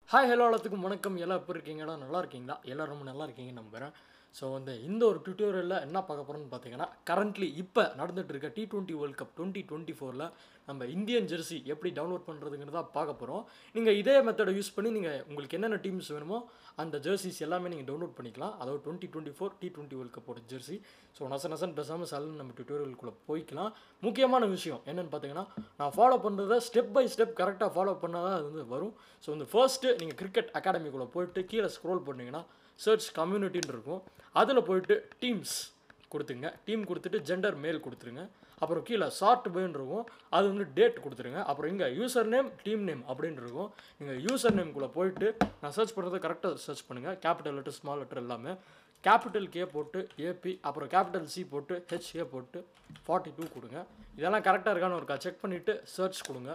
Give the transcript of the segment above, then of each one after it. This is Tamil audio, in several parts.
ஹாய் ஹலோ எல்லாத்துக்கும் வணக்கம் எல்லாம் எப்படி இருக்கீங்களா நல்லா இருக்கீங்களா எல்லோரும் ரொம்ப நல்லா இருக்கீங்கன்னு நம்புகிறேன் ஸோ வந்து இந்த ஒரு டியூட்டோரியலில் என்ன பார்க்க போகிறோம்னு பார்த்தீங்கன்னா கரண்ட்லி இப்போ நடந்துட்டு இருக்க T twenty world cup twenty twenty ஃபோரில் நம்ம இந்தியன் ஜெர்சி எப்படி டவுன்லோட் பண்ணுறதுங்கிறத பார்க்க போகிறோம் நீங்கள் இதே மெத்தடை யூஸ் பண்ணி நீங்கள் உங்களுக்கு என்னென்ன டீம்ஸ் வேணுமோ அந்த ஜெர்சிஸ் எல்லாமே நீங்கள் டவுன்லோட் பண்ணிக்கலாம் அதாவது twenty twenty four T twenty world கப்போட ஜெர்சி ஸோ நச நசன் பேசாமல் சலன் நம்ம டியூட்டோரியலுக்குள்ளே போய்க்கலாம் முக்கியமான விஷயம் என்னென்னு பார்த்தீங்கன்னா நான் ஃபாலோ பண்ணுறத ஸ்டெப் பை ஸ்டெப் கரெக்டாக ஃபாலோ பண்ணால் தான் அது வந்து வரும் ஸோ இந்த ஃபர்ஸ்ட்டு நீங்கள் கிரிக்கெட் அகாடமிக்குள்ளே போயிட்டு கீழே ஸ்க்ரோல் பண்ணிங்கன்னா சர்ச் கம்யூனிட்டின்னு இருக்கும் அதில் போயிட்டு டீம்ஸ் கொடுத்துங்க டீம் கொடுத்துட்டு ஜெண்டர் மேல் கொடுத்துருங்க அப்புறம் கீழே ஷார்ட் பைன்னு இருக்கும் அது வந்து டேட் கொடுத்துருங்க அப்புறம் இங்கே யூசர் நேம் டீம் நேம் அப்படின்னு இருக்கும் நீங்கள் யூசர் நேம்குள்ளே போயிட்டு நான் சர்ச் பண்ணுறதை கரெக்டாக சர்ச் பண்ணுங்கள் கேபிட்டல் லெட்டர் ஸ்மால் லெட்டர் எல்லாமே கேபிட்டல் கே போட்டு ஏபி அப்புறம் கேபிட்டல் சி போட்டு ஹெச்ஏ போட்டு ஃபார்ட்டி டூ கொடுங்க இதெல்லாம் கரெக்டாக இருக்கான்னு ஒருக்கா செக் பண்ணிவிட்டு சர்ச் கொடுங்க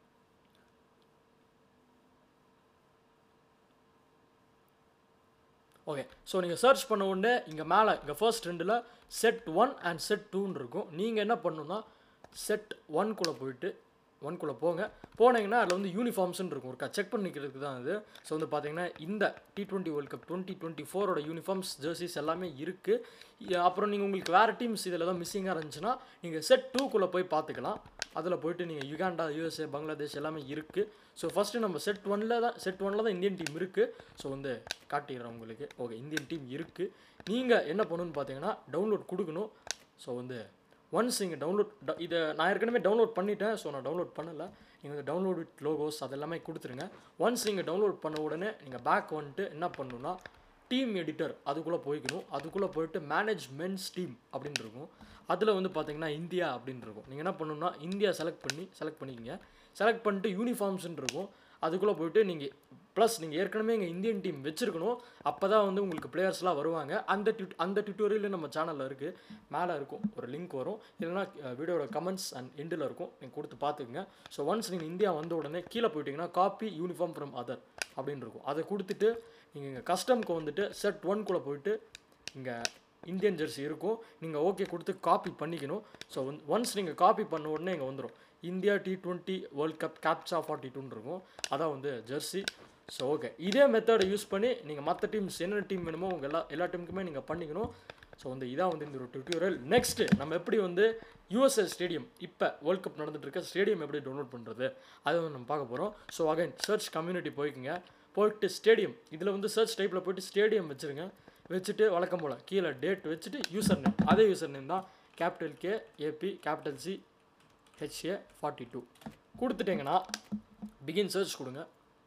ஓகே ஸோ நீங்கள் சர்ச் பண்ண உடனே இங்கே மேலே இங்கே ஃபர்ஸ்ட் ரெண்டில் செட் ஒன் அண்ட் செட் டூன்னு இருக்கும் நீங்கள் என்ன பண்ணணும்னா செட் ஒன்குள்ளே போயிட்டு ஒன்குள்ளே போங்க போனீங்கன்னா அதில் வந்து யூனிஃபார்ம்ஸ்னு இருக்கும் ஒரு செக் பண்ணிக்கிறதுக்கு தான் இது ஸோ வந்து பார்த்தீங்கன்னா இந்த T twenty world cup twenty twenty ஃபோரோட யூனிஃபார்ம்ஸ் ஜெர்சிஸ் எல்லாமே இருக்குது அப்புறம் நீங்கள் உங்களுக்கு வேறு டீம்ஸ் இதில் தான் மிஸ்ஸிங்காக இருந்துச்சுன்னா நீங்கள் செட் டூக்குள்ளே போய் பார்த்துக்கலாம் அதில் போயிட்டு நீங்கள் யுகாண்டா யூஎஸ்ஏ பங்களாதேஷ் எல்லாமே இருக்குது ஸோ ஃபஸ்ட்டு நம்ம செட் ஒனில் தான் செட் ஒனில் தான் இந்தியன் டீம் இருக்குது ஸோ வந்து காட்டிடுறேன் உங்களுக்கு ஓகே இந்தியன் டீம் இருக்குது நீங்கள் என்ன பண்ணணும்னு பார்த்தீங்கன்னா டவுன்லோட் கொடுக்கணும் ஸோ வந்து ஒன்ஸ் நீங்கள் டவுன்லோட் இதை நான் ஏற்கனவே டவுன்லோட் பண்ணிட்டேன் ஸோ நான் டவுன்லோட் பண்ணலை நீங்கள் வந்து டவுன்லோட் வித் லோகோஸ் அதெல்லாமே கொடுத்துருங்க ஒன்ஸ் நீங்கள் டவுன்லோட் பண்ண உடனே நீங்கள் பேக் வந்துட்டு என்ன பண்ணணும்னா டீம் எடிட்டர் அதுக்குள்ளே போய்க்கணும் அதுக்குள்ளே போயிட்டு மேனேஜ்மெண்ட்ஸ் டீம் அப்படின்னு இருக்கும் அதில் வந்து பார்த்தீங்கன்னா இந்தியா அப்படின்னு இருக்கும் நீங்கள் என்ன பண்ணணும்னா இந்தியா செலக்ட் பண்ணி செலக்ட் பண்ணிக்கங்க செலக்ட் பண்ணிட்டு யூனிஃபார்ம்ஸ்னு இருக்கும் அதுக்குள்ளே போயிட்டு நீங்கள் ப்ளஸ் நீங்கள் ஏற்கனவே எங்கள் இந்தியன் டீம் வச்சுருக்கணும் அப்போ தான் வந்து உங்களுக்கு பிளேயர்ஸ்லாம் வருவாங்க அந்த டியூ அந்த டியூட்டோரியல் நம்ம சேனலில் இருக்குது மேலே இருக்கும் ஒரு லிங்க் வரும் இல்லைனா வீடியோட கமெண்ட்ஸ் அண்ட் எண்டில் இருக்கும் நீங்கள் கொடுத்து பார்த்துக்குங்க ஸோ ஒன்ஸ் நீங்கள் இந்தியா வந்த உடனே கீழே போயிட்டீங்கன்னா காப்பி யூனிஃபார்ம் ஃப்ரம் அதர் அப்படின்னு இருக்கும் அதை கொடுத்துட்டு நீங்கள் இங்கே கஸ்டம்க்கு வந்துட்டு செட் ஒன்குள்ளே போயிட்டு இங்கே இந்தியன் ஜெர்சி இருக்கும் நீங்கள் ஓகே கொடுத்து காப்பி பண்ணிக்கணும் ஸோ ஒன் ஒன்ஸ் நீங்கள் காப்பி பண்ண உடனே இங்கே வந்துடும் India T twenty world cup கேப்சா ஃபார்ட்டி டூன்னு இருக்கும் அதான் வந்து ஜெர்சி ஸோ ஓகே இதே மெத்தடை யூஸ் பண்ணி நீங்கள் மற்ற டீம்ஸ் என்னென்ன டீம் வேணுமோ உங்கள் எல்லா எல்லா டீமுக்குமே நீங்கள் பண்ணிக்கணும் ஸோ வந்து இதான் வந்து இந்த ஒரு டியூட்டோரியல் நெக்ஸ்ட்டு நம்ம எப்படி வந்து யூஎஸ்ஏ ஸ்டேடியம் இப்போ வேர்ல்ட் கப் நடந்துட்டு இருக்க ஸ்டேடியம் எப்படி டவுன்லோட் பண்ணுறது அதை வந்து நம்ம பார்க்க போகிறோம் ஸோ அகைன் சர்ச் கம்யூனிட்டி போய்க்குங்க போயிட்டு ஸ்டேடியம் இதில் வந்து சர்ச் டைப்பில் போயிட்டு ஸ்டேடியம் வச்சுருங்க வச்சுட்டு வழக்கம் போல் கீழே டேட் வச்சுட்டு யூசர் நேம் அதே யூசர் நேம் தான் capital K AB capital C HA forty two கொடுத்துட்டிங்கன்னா பிகின் சர்ச் கொடுங்க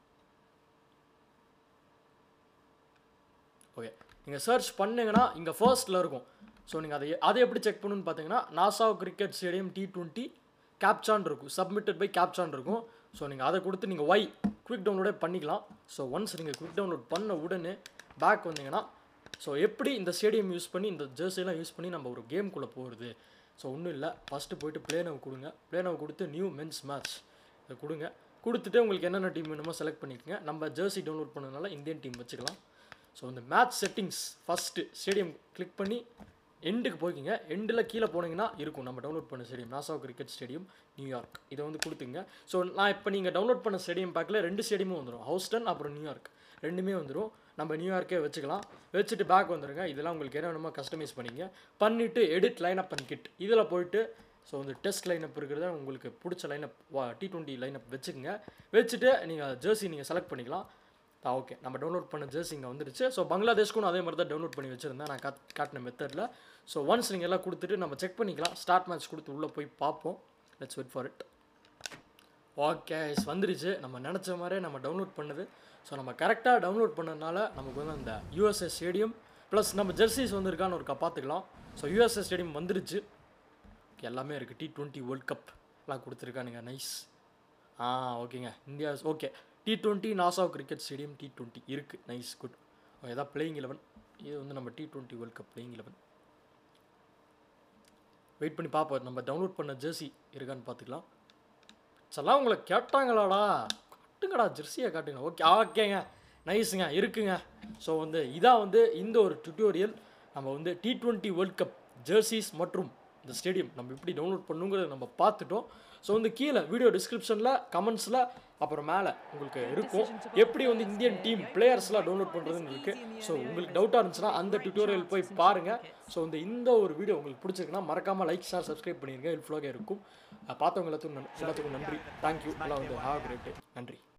ஓகே நீங்கள் சர்ச் பண்ணிங்கன்னா இங்கே ஃபர்ஸ்ட்டில் இருக்கும் ஸோ நீங்கள் அதை அதை எப்படி செக் பண்ணணும்னு பார்த்தீங்கன்னா Nassau cricket stadium T twenty கேப்சான் இருக்கும் சப்மிட்டட் பை கேப்சான் இருக்கும் ஸோ நீங்கள் அதை கொடுத்து நீங்கள் ஒய் குவிக் டவுன்லோடே பண்ணிக்கலாம் ஸோ ஒன்ஸ் நீங்கள் குவிக் டவுன்லோட் பண்ண உடனே பேக் வந்தீங்கன்னா ஸோ எப்படி இந்த ஸ்டேடியம் யூஸ் பண்ணி இந்த ஜெர்சியெல்லாம் யூஸ் பண்ணி நம்ம ஒரு கேம்குள்ளே போகிறது ஸோ ஒன்றும் இல்லை ஃபஸ்ட்டு போயிட்டு பிளேனவை கொடுங்க பிளேனவை கொடுத்து நியூ மென்ஸ் மேட்ச் இதை கொடுங்க கொடுத்துட்டு உங்களுக்கு என்னென்ன டீம் வேணுமோ செலக்ட் பண்ணிக்கோங்க நம்ம ஜெர்சி டவுன்லோட் பண்ணதுனால இந்தியன் டீம் வச்சுக்கலாம் ஸோ இந்த match settings first stadium click பண்ணி எண்டுக்கு போய்க்கிங்க எண்டில் கீழே போனீங்கன்னா இருக்கும் நம்ம டவுன்லோட் பண்ண stadium Nassau cricket stadium New York இதை வந்து கொடுத்துங்க ஸோ நான் இப்போ நீங்கள் டவுன்லோட் பண்ண ஸ்டேடியம் பேக்கில் ரெண்டு ஸ்டேடியமும் வந்துடும் ஹவுஸ்டன் அப்புறம் நியூயார்க் ரெண்டுமே வந்துடும் நம்ம நியூயார்க்கே வச்சுக்கலாம் வச்சுட்டு பேக் வந்துடுங்க இதெல்லாம் உங்களுக்கு என்ன வேணுமோ கஸ்டமைஸ் பண்ணிங்க பண்ணிவிட்டு எடிட் லைனப் அண்ட் கிட் இதில் போயிட்டு ஸோ வந்து டெஸ்ட் லைனப் இருக்கிறத உங்களுக்கு பிடிச்ச லைனப் டி டுவெண்ட்டி லைனப் வச்சுக்கோங்க வச்சுட்டு நீங்கள் ஜெர்சி நீங்கள் செலக்ட் பண்ணிக்கலாம் ஓகே நம்ம டவுன்லோட் பண்ண ஜெர்சி இங்கே வந்துருச்சு ஸோ பங்களாதேஷ்க்கும் அதே மாதிரி தான் டவுன்லோட் பண்ணி வச்சுருந்தேன் நான் காட் காட்டின மெத்தடில் ஸோ ஒன்ஸ் நீங்கள் எல்லாம் கொடுத்துட்டு நம்ம செக் பண்ணிக்கலாம் ஸ்டார்ட் மேட்ச் கொடுத்து உள்ளே போய் பார்ப்போம் let's wait for it okay வந்துருச்சு நம்ம நினச்ச மாதிரியே நம்ம டவுன்லோட் பண்ணது ஸோ நம்ம கரெக்டாக டவுன்லோட் பண்ணதுனால நமக்கு வந்து அந்த யூஎஸ்ஏ ஸ்டேடியம் ப்ளஸ் நம்ம ஜெர்சிஸ் வந்திருக்கான்னு ஒரு பார்த்துக்கலாம் ஸோ யூஎஸ்ஏ ஸ்டேடியம் வந்துருச்சு எல்லாமே இருக்குது டி டுவெண்ட்டி வேர்ல்ட் கப் எல்லாம் கொடுத்துருக்கானுங்க நைஸ் ஆ ஓகேங்க India okay T twenty Nassau cricket stadium T twenty இருக்குது நைஸ் குட் ஏதாவது பிளேயிங் லெவன் இது வந்து நம்ம T twenty world cup playing eleven wait பண்ணி பார்ப்போம் நம்ம டவுன்லோட் பண்ண ஜெர்சி இருக்கான்னு பார்த்துக்கலாம் செல்லாம் உங்களை கேட்டாங்களாடா காட்டுங்கடா ஜெர்சியை காட்டுங்க ஓகே ஓகேங்க நைஸுங்க இருக்குங்க ஸோ வந்து இதான் வந்து இந்த ஒரு டுட்டோரியல் நம்ம வந்து T twenty world cup jerseys மற்றும் இந்த ஸ்டேடியம் நம்ம எப்படி டவுன்லோட் பண்ணுங்கிறத நம்ம பார்த்துட்டோம் ஸோ வந்து கீழே வீடியோ டிஸ்கிரிப்ஷனில் கமெண்ட்ஸில் அப்புறம் மேலே உங்களுக்கு இருக்கும் எப்படி வந்து இந்தியன் டீம் பிளேயர்ஸ்லாம் டவுன்லோட் பண்ணுறதுன்னு இருக்குது ஸோ உங்களுக்கு டவுட்டாக இருந்துச்சுன்னா அந்த டியூட்டோரியல் போய் பாருங்கள் ஸோ இந்த இந்த ஒரு வீடியோ உங்களுக்கு பிடிச்சிருக்குன்னா மறக்காமல் லைக் ஷேர் சப்ஸ்கிரைப் பண்ணிடுங்க ஹெல்ப்ஃபுல்லாக இருக்கும் அஹ் பார்த்தவங்க எல்லாத்துக்கும் நன்- எல்லாத்துக்கும் நன்றி தேங்க்யூ எல்லாம் வந்து ஹாவ் கிரேட் நன்றி